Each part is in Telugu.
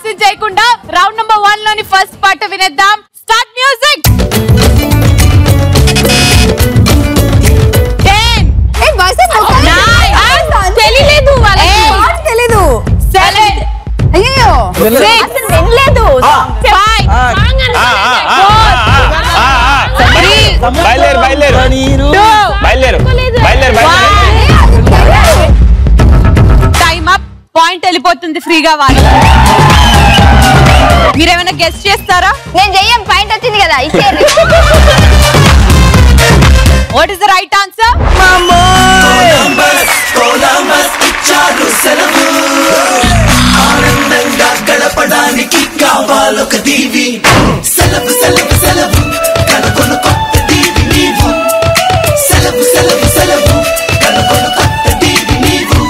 ఆలస్యం చేయకుండా రౌండ్ నంబర్ వన్ లోని ఫస్ట్ పాట వినేద్దాం స్టార్ట్ మ్యూజిక్ టెన్ తెలియలేదు తెలీదు సెవెన్ అయ్యో సిక్స్ వినలేదు ఫైవ్ బయలుదేరు బయలుదేరు టూ బయలుదేరు బయలుదేరు బయలుదేరు టైం అప్ పాయింట్ వెళ్ళిపోతుంది ఫ్రీగా వాళ్ళు మీరేమైనా గెస్ట్ చేస్తారా నేను చెయ్యం పాయింట్ వచ్చింది కదా ఇచ్చేయండి what is the right answer గడపడానికి కావాలొక దీవి సెలవు సెలవు సెలవు కనుకొను కొత్త దీవి నీవు సెలవు సెలవు సెలవు కనుకొను కొత్త దీవి నీవు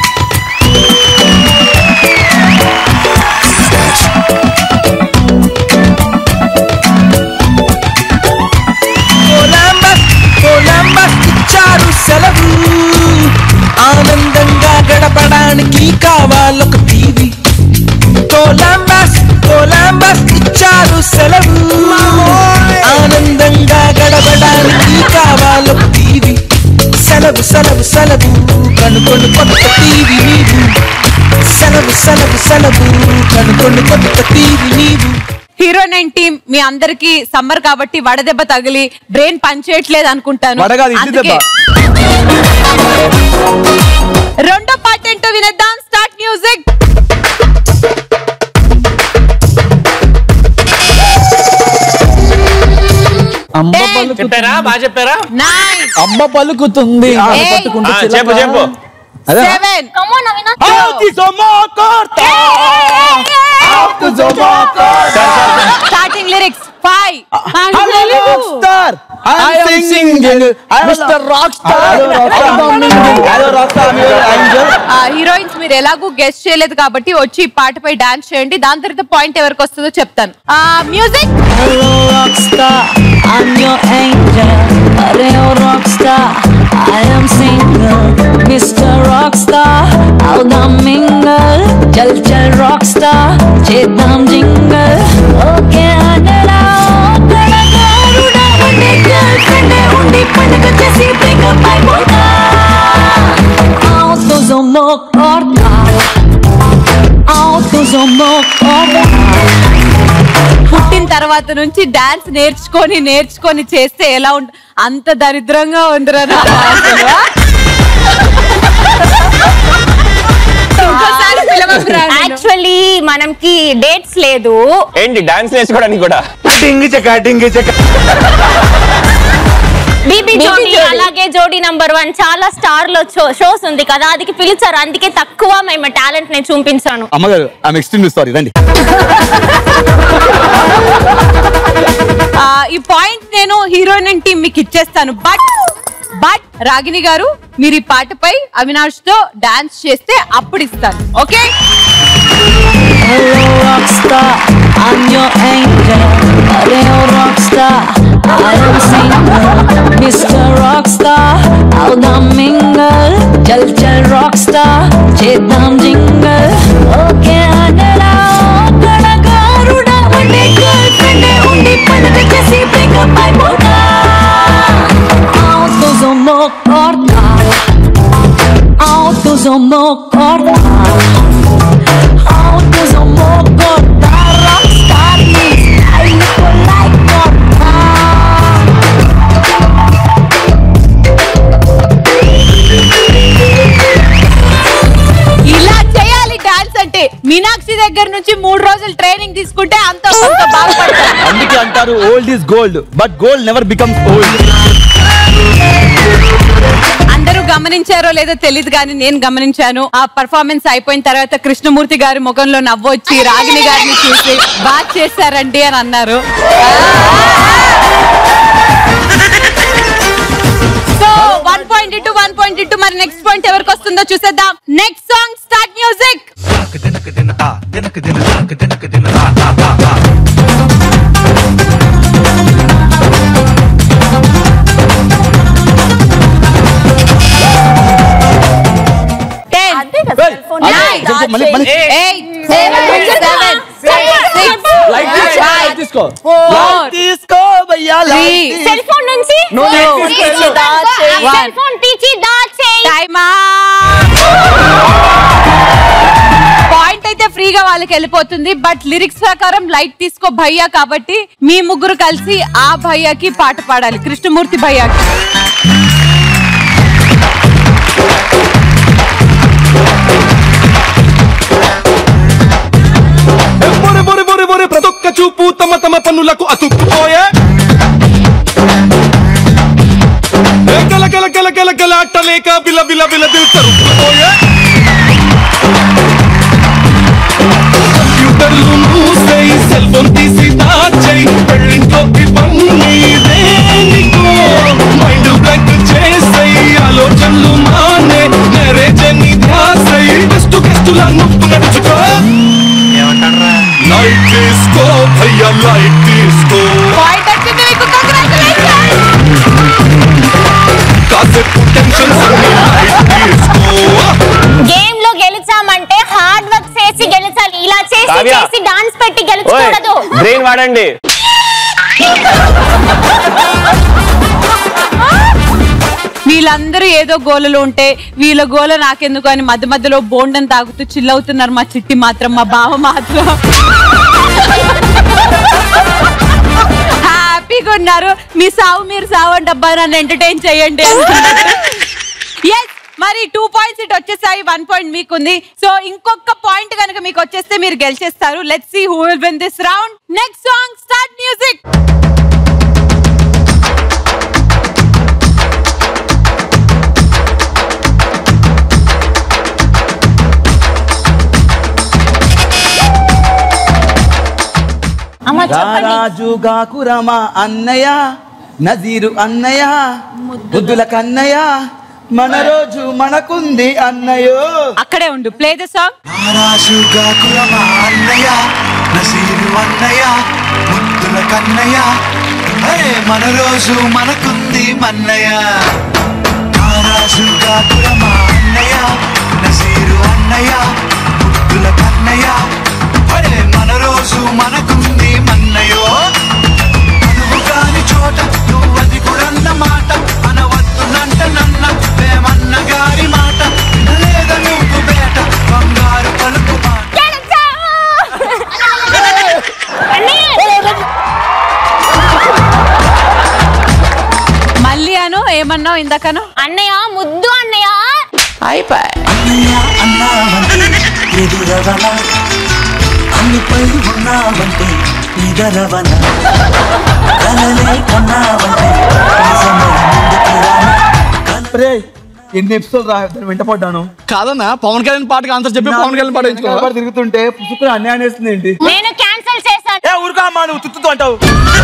కొలంబస్ కొలంబస్ ఇచ్చారు సెలవు ఆనందంగా గడపడానికి కావాలొక టీవీ కొలంబస్ కొలంబస్ ఇచ్చారు సెలవు ఆనందంగా గడపడానికి కావాలొక టీవీ సెలవు సెలవు సెలవు కనుకొను కొత్త టీవీ నీవు సెలవు సెలవు సెలవు కనుకొను కొత్త టీవీ నీవు హీరోయిన్ అండ్ టీమ్ మీ అందరికి సమ్మర్ కాబట్టి వడదెబ్బ తగిలి బ్రెయిన్ పనిచేయట్లేదు అనుకుంటాను వడ కాదు, ఇడ్లీ అందుకే- రెండో పాట ఏంటో వినేద్దాం స్టార్ట్ మ్యూజిక్ అమ్మ Ten. పలుకు చెప్పారా బాగా చెప్పారా నైన్ అమ్మ పలుకుతుంది ఆమె Eight. పట్టుకుంటే ఆ, చిలక. చెప్పు చెప్పు అదే సెవెన్ ఆకి జమాకర్త. ఆకు జమాకర్త. Starting lyrics five Rockstar. I am singing. Mr. Rockstar. Hello, Rockstar. I'm your angel. Heroines మీరు ఎలాగూ గెస్ట్ చేయలేదు కాబట్టి వచ్చి ఈ పాటపై డాన్స్ చేయండి దాని తర్వాత పాయింట్ ఎవరికి వస్తుందో చెప్తాను music Hello, rockstar, I'm your angel. Hello, rockstar, I am single. Mr. Rockstar, out the mingle. Chal chal rockstar, చేద్దాం jingle. Okay, అనడా, కళాకారుడా, ఉండే girlfriend ఏ ఉండి పండుగ చేసి breakup అయిపోతా. Autosomo corta. Autosomo corta. పుట్టిన తర్వాత నుంచి డాన్స్ నేర్చుకొని నేర్చుకొని చేస్తే ఎలా ఉంట అంత దరిద్రంగా ఉందిరా నాన్న అసలు. ఇంకోసారి పిలవకురా నన్ను. యాక్చువల్లీ మనకి డేట్స్ లేదు ఏంటి డాన్స్ నేర్చుకోవడానికి కూడా టింగి చెక్క టింగి చెక్క బీబీ BB జోడి జోడి. అలాగే జోడి నంబర్ వన్ చాలా స్టార్ లో షోస్ ఉంది కదా అదికి పిలిచారు అందుకే తక్కువ మేము టాలెంట్ నేను చూపించాను అమ్మగారు ఐఎమ్ ఎక్స్ట్రీమ్లీ సారీ రండి ఆ, ఈ పాయింట్ నేను హీరోయిన్ అండ్ టీం మీకు ఇచ్చేస్తాను బట్ బట్ రాగిణి గారు మీరు ఈ పాటపై అవినాష్ తో డాన్స్ చేస్తే అప్పుడు ఇస్తాను okay Hello, rockstar, I'm your angel. Hello, rockstar, I am single. Mr. Rockstar, out the mingle. Chal chal rockstar, చేద్దాం jingle. Okay, అనడా, కళాకారుడా, ఉండే girlfriend ఏ ఉండి పండుగ చేసి breakup అయిపోతా. Autosomo corta. Autosomo corta. Autosomo corta. Rockstar is I look like corta. ఇలా చేయాలి డాన్స్ అంటే మీనాక్షి దగ్గర నుంచి మూడు రోజులు ట్రైనింగ్ తీసుకుంటే అంత కొంత బాగుపడతారు అందుకే అంటారు old is gold but gold never becomes old అందరూ గమనించారో లేదో తెలియదు కానీ నేను గమనించాను ఆ పర్ఫార్మెన్స్ అయిపోయిన తర్వాత కృష్ణమూర్తి గారి ముఖంలో నవ్వొచ్చి రాగిణి గారిని చూసి బాగా చేశారండి అని అన్నారు సో వన్ పాయింట్ ఇటు వన్ పాయింట్ ఇటు మరి నెక్స్ట్ పాయింట్ ఎవరికి వస్తుందో చూసేద్దాం నెక్స్ట్ సాంగ్ స్టార్ట్ మ్యూజిక్ అదే కదా cell phone. అదే, Nine, కొంచెం మళ్ళీ- మళ్ళీ- ఎయిట్ సెవెన్ లైట్ తీసుకో Four. లైట్ తీసుకో భయ్యా లైట్ Three. తీసుకో. సెల్ ఫోన్ నుంచి నువ్వు లైట్ తీసుకో. సెల్ ఫోన్ తీసి దాచేయి టైమ్ పాయింట్ అయితే ఫ్రీగా వాళ్ళకి వెళ్ళిపోతుంది బట్ లిరిక్స్ ప్రకారం లైట్ తీసుకో భయ్యా కాబట్టి మీ ముగ్గురు కలిసి ఆ భయ్యాకి పాట పాడాలి కృష్ణమూర్తి భయ్యాకి బొరి బొరి బొరి బొరి ప్రతి ఒక్క చూపు తమ తమ పన్నులకు అతుక్కుపోయే ఏ గల గల గల గల గల అట్టలేక బిల బిల బిల బిల తరుక్కుపోయే కంప్యూటర్లు మూసేయి సెల్ ఫోన్ తీసి దాచేయి పెళ్ళింట్లోకి పన్నీ దేనికో మైండ్ బ్లాంక్ చేసేయి ఆలోచనలు మానే మ్యారేజ్ అని ధ్యాసై గెస్ట్ గెస్టుల నొప్పు నడుచుకో లైట్ తీసుకో భయ్యా లైట్ తీసుకో పాయింట్ వచ్చింది మీకు congratulations. కాసేపు టెన్షన్ లైట్ తీసుకో గేమ్ లో గెలిచామంటే హార్డ్ వర్క్ చేసి గెలిచాలి ఇలా చేసి కావ్య. చేసి డాన్స్ పెట్టి ఓయ్ గెలుచకూడదు బ్రెయిన్ వాడండి వీళ్ళందరూ ఏదో గోలలో ఉంటే వీళ్ళ గోల నాకెందుకు అని మధ్య మధ్యలో బోండం తాగుతూ చిల్ అవుతున్నారు మా చిట్టి మాత్రం మా బావ మాత్రం హ్యాపీగా ఉన్నారు మీ సావు మీరు సావు అంటే అబ్బా నన్ను ఎంటర్టైన్ చేయండి ఎస్ మరి టూ పాయింట్స్ ఇటు వచ్చేసాయి వన్ పాయింట్ మీకుంది సో ఇంకొక పాయింట్ కనుక మీకు వచ్చేస్తే మీరు గెలిచేస్తారు let's see who will win this round next song start music అమ్మ చెప్పండి రారాజు గాకురమ అన్నయ్య నజీరు అన్నయ్య బుద్ధుల కన్నయ్య మన రోజు మనకుంది అన్నయ్యో అక్కడే ఉండు ప్లే ద సాంగ్ నారాజుగా కులమ అన్నయ్య నసీరు అన్నయ్య ముద్దుల కన్నయ్య అరే మన రోజు మనకుంది మన్నయ్య నారాజుగా కులమ అన్నయ్య నసీరు అన్నయ్య ముద్దుల కన్నయ్య అరే మన రోజు మనకుంది మన్నయ్యో నువ్వు కాని చోట నువ్వది కూడన్న మాట అనవద్దునంట నన్న వేమన్న గారి మాట వినలేద నువ్వు బేట బంగారు పలుకు మాట మళ్ళీ అను ఏమన్నావు ఇందాకను అన్నయ్య ముద్దు అన్నయ్య అన్నయ్య అన్నావంటే ఎదురవన అన్నిపై ఉన్నావంటే నిదరవన కలలే కన్నావంటే నిజమై ముందుకు రానా? రే ఎన్ని ఎపిసోడ్ రా దాన్ని వెంట పడ్డాను కాదన్నా పవన్ కళ్యాణ్ పాటకి ఆన్సర్ చెప్పి పవన్ కళ్యాణ్ పాట ఎంచుకో వెనకాల తిరుగుతుంటే పుసుకుని అన్యాయం చేస్తుంది ఏంటి నేను క్యాన్సిల్ చేశాను ఏ ఊరుకో అమ్మా నువ్వు తుత్తుతూ అంటావు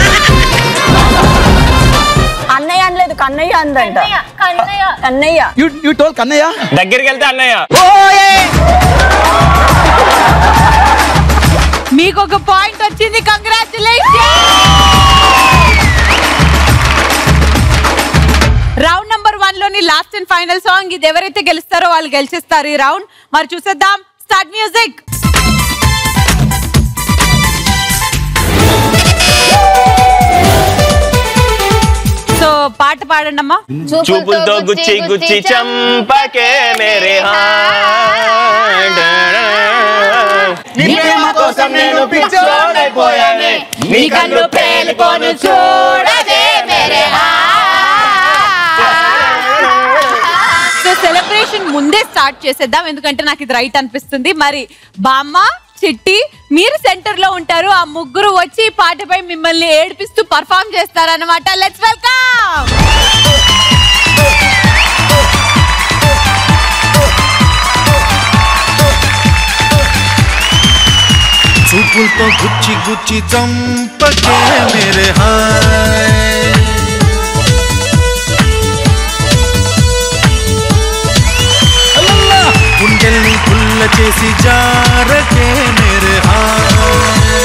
అన్నయ్య అనలేదు కన్నయ్య అందంట కన్నయ్య, కన్నయ్య కన్నయ్య యూ యూ టోల్ కన్నయ్య దగ్గరికి వెళ్తే అన్నయ్య మీకు ఒక పాయింట్ వచ్చింది కంగ్రాచులేషన్ రౌండ్ నంబర్ వన్ లోని లాస్ట్ అండ్ ఫైనల్ సాంగ్ ఇది ఎవరైతే గెలుస్తారో వాళ్ళు గెలిచేస్తారు ఈ రౌండ్ మరి చూసేద్దాం స్టార్ట్ మ్యూజిక్ సో పాట పాడండి అమ్మా చూపులతో గుచ్చి గుచ్చి చంపకే మేరే హార్ట్ నీ ప్రేమ కోసం నేను పిచ్చోడైపోయానే నీ కళ్ళు పేలుకోను చూడదే మేరే సో సెలబ్రేషన్ ముందే స్టార్ట్ చేసేద్దాం ఎందుకంటే నాకు ఇది రైట్ అనిపిస్తుంది మరి బామ్మ చిట్టి మీరు సెంటర్ లో ఉంటారు ఆ ముగ్గురు వచ్చి ఈ పాటపై మిమ్మల్ని ఏడిపిస్తూ పర్ఫామ్ చేస్తారన్నమాట లెట్స్ వెల్కమ్ చూపులతో గుచ్చి గుచ్చి చంపకే మేరే హాయ్ గుండెల్ని పుల్ల చేసి జారకే మేరే హాయ్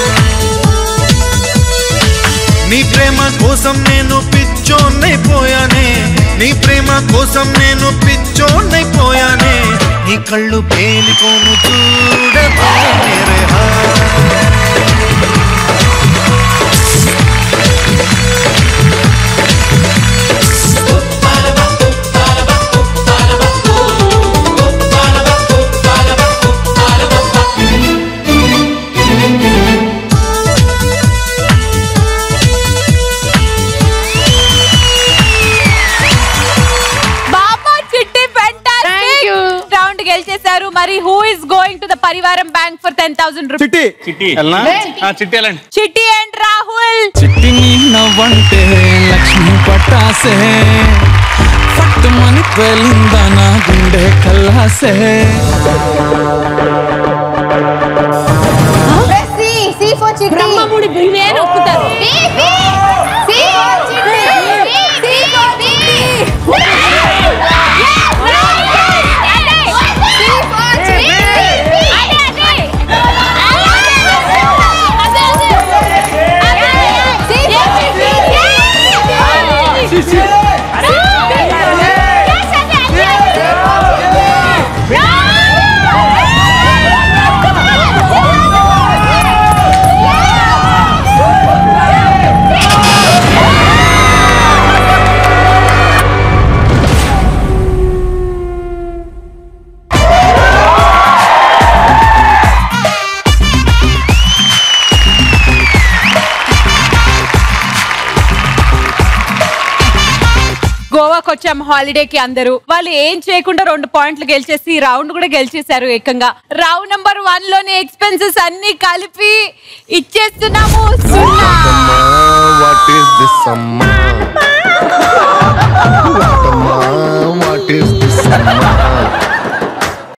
నీ ప్రేమ కోసం నేను పిచ్చోన్నైపోయానే నీ ప్రేమ కోసం నేను పిచ్చోన్నైపోయానే నీ కళ్ళు పేలిపోను చూడకే మేరే hi ten thousand rupees Chitti Chitti వెళ్ళనా? ఆ, చిట్టి వెళ్ళండి చిట్టి అండ్ రాహుల్ చిట్టిని నవ్వంటే లక్ష్మి పట్టాసే ఫట్టుమని పేలిందా నా గుండె కల్లాసే బ్రహ్మముడి బిల్వే నొక్కుతారు గోవాకి వచ్చాం హాలిడేకి అందరూ వాళ్ళు ఏం చేయకుండా రెండు పాయింట్లు గెలిచేసి ఈ రౌండ్ కూడా గెలిచేశారు ఏకంగా రౌండ్ నంబర్ వన్ లోని ఎక్స్పెన్సెస్ అన్ని కలిపి ఇచ్చేస్తున్నాము సున్నా వాట్ ఈస్ దిస్ అమ్మా